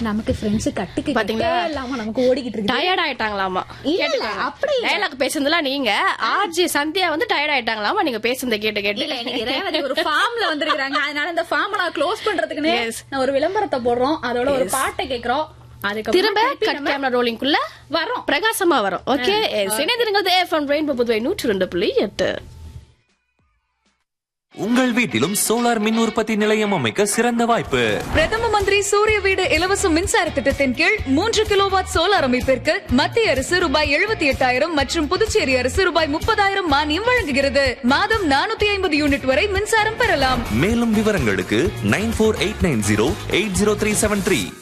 நமக்கு ஃப்ரெண்ட்ஸ் கட்டுக்கு பாத்தீங்களா? பாத்தீங்களா இல்லாம நமக்கு ஓடிக்கிட்டு இருக்கு டயர்ட் ஆயிட்டாங்களாமா இல்ல, இல்ல, அப்படி இல்ல. டைலாக் பேசுனதுலாம் நீங்க ஆர்ஜி சந்தியா வந்து டயர்ட் ஆயிட்டாங்களாமா நீங்க பேசுனத கேட்டு கேட்டு இல்ல இன்னைக்கு ரேவதி ஒரு ஃபார்ம்ல வந்திருக்காங்க அதனால இந்த ஃபார்ம் நான் க்ளோஸ் பண்றதுக்குன்னு Yes. நான் ஒரு விளம்பரத்தை போடுறோம் அதோட ஒரு பாட்டை கேக்குறோம் அதுக்கு திரும்ப கட் கேமரா ரோலிங்குள்ள வரோம் பிரகாசமா வரும் ஓகே இணைந்திருங்கள் எஃப்எம் ரெயின்போ புதுவை நூற்றி ரெண்டு புள்ளி எட்டு உங்கள் வீட்டிலும் சோலார் மின் உற்பத்தி நிலையம் அமைக்க சிறந்த வாய்ப்பு பிரதம மந்திரி சூரிய வீடு இலவச மின்சார திட்டத்தின் கீழ் மூன்று கிலோவாட் சோலார் அமைப்பிற்கு மத்திய அரசு ரூபாய் எழுபத்தி எட்டாயிரம் மற்றும் புதுச்சேரி அரசு ரூபாய் முப்பதாயிரம் மானியம் வழங்குகிறது மாதம் நானூத்தி ஐம்பது யூனிட் வரை மின்சாரம் பெறலாம் மேலும் விவரங்களுக்கு nine four eight nine zero eight zero three seven three